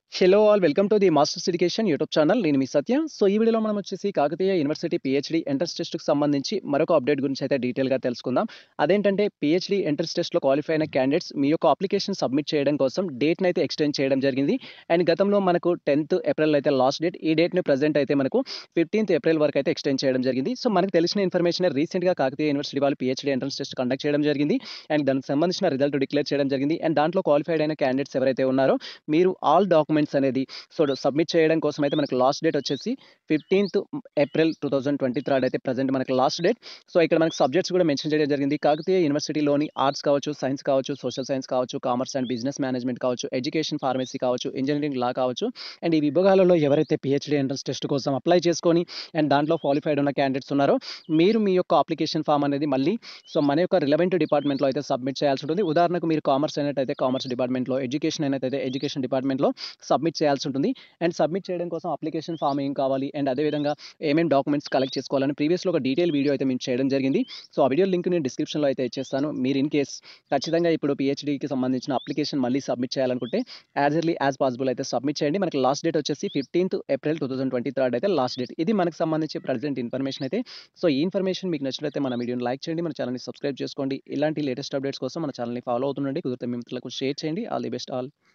hello all welcome to the masters education YouTube channel నేను మీ సత్య so ఈ వీడియోలో మనం వచ్చేసి కాకతీయ యూనివర్సిటీ పిహెచ్డి ఎంట్రన్స్ టెస్ట్కి సంబంధించి మరొక అప్డేట్ గురించి అయితే డీటెయిల్గా తెలుసుకుందాం అదేంటంటే పిహెచ్డి ఎంట్రన్స్ టెస్ట్లో క్వాలిఫై అయిన క్యాండిడేట్స్ మీ యొక్క అప్లికేషన్ సబ్మిట్ చేయడం కోసం డేట్ని అయితే ఎక్స్టెండ్ చేయడం జరిగింది అండ్ గతంలో మనకు టెన్త్ ఏప్రిల్ అయితే లాస్ట్ డేట్ ఈ డేట్ని ప్రజెంట్ అయితే మనకు ఫిఫ్టీన్త్ ఏప్రిల్ వరకు అయితే ఎక్స్టెండ్ చేయడం జరిగింది సో మనకు తెలిసిన ఇన్ఫర్మేషన్ రీసెంట్గా కాకతీయ యూనివర్సిటీ వాళ్ళు పిహెచ్డి ఎంట్రన్స్ టెస్ట్ కండక్ట్ చేయడం జరిగింది అండ్ దానికి సంబంధించిన రిజల్ట్ డిక్లేర్ చేయడం జరిగింది అండ్ దాంట్లో క్వాలిఫైడ్ అయిన క్యాండిడేట్స్ ఎవరైతే ఉన్నారో మీరు ఆల్ డాక్యుమెంట్స్ అనేది సో సబ్మిట్ చేయడం కోసం అయితే మనకి లాస్ట్ డేట్ వచ్చేసి fifteenth April two thousand twenty third అయితే ప్రజెంట్ మనకి లాస్ట్ డేట్ సో ఇక్కడ మనకి సబ్జెక్ట్స్ కూడా మెన్షన్ చేయడం జరిగింది కాకతీయ యూనివర్సిటీలోని ఆర్ట్స్ కావచ్చు సైన్స్ కావచ్చు సోషల్ సైన్స్ కావచ్చు కామర్స్ అండ్ బిజినెస్ మేనేజ్మెంట్ కావచ్చు ఎడ్యుకేషన్ ఫార్మసీ కావచ్చు ఇంజనీరింగ్ లా కావచ్చు అండ్ ఈ విభాగాలలో ఎవరైతే పిహెచ్డీ ఎంట్రన్స్ టెస్ట్ కోసం అప్లై చేసుకొని అండ్ దాంట్లో క్వాలిఫైడ్ ఉన్న క్యాండిడేట్స్ ఉన్నారో మీరు మీ యొక్క అప్లికేషన్ ఫామ్ అనేది మళ్ళీ సో మన యొక్క రిలవెంట్ డిపార్ట్మెంట్లో అయితే సబ్మిట్ చేయాల్సి ఉంటుంది ఉదాహరణకు మీరు కామర్స్ అయినట్టయితే కామర్స్ డిపార్ట్మెంట్లో ఎడ్యుకేషన్ అయినట్టయితే ఎడ్యుకేషన్ డిపార్ట్మెంట్లో సబ్మిట్ చేయాల్సి ఉంటుంది అండ్ సబ్మిట్ చేయడం కోసం అప్లికేషన్ ఫామ్ ఏం కావాలి అండ్ అదేవిధంగా ఏమేమి డాక్యుమెంట్స్ కలెక్ట్ చేసుకోవాలని ప్రీవియస్లో ఒక డీటెయిల్ వీడియో అయితే మేము చేయడం జరిగింది సో ఆ వీడియో లింక్ నేను డిస్క్రిప్షన్లో అయితే ఇచ్చేస్తాను మీరు ఇన్ కేస్ ఖచ్చితంగా ఇప్పుడు పిహెచ్డీకి సంబంధించిన అప్లికేషన్ మళ్ళీ సబ్మిట్ చేయాలనుకుంటే యాజ్ ఎర్లీ యాజ్ పాసిబుల్ అయితే సబ్మిట్ చేయండి మనకి లాస్ట్ డేట్ వచ్చేసి fifteenth April two thousand twenty third అయితే లాస్ట్ డేట్ ఇది మనకు సంబంధించి ప్రజెంట్ ఇన్ఫర్మేషన్ అయితే సో ఈ ఇన్ఫర్మేషన్ మీకు నచ్చినట్లయితే మన వీడియోని లైక్ చేయండి మన ఛానల్ని సబ్స్క్రైబ్ చేసుకోండి ఇలాంటి లేటెస్ట్ అప్డేట్స్ కోసం మన ఛానల్ని ఫాలో అవుతుండండి కుదిరితే మీ మిత్రులకు షేర్ చేయండి ఆల్ ది బెస్ట్ ఆల్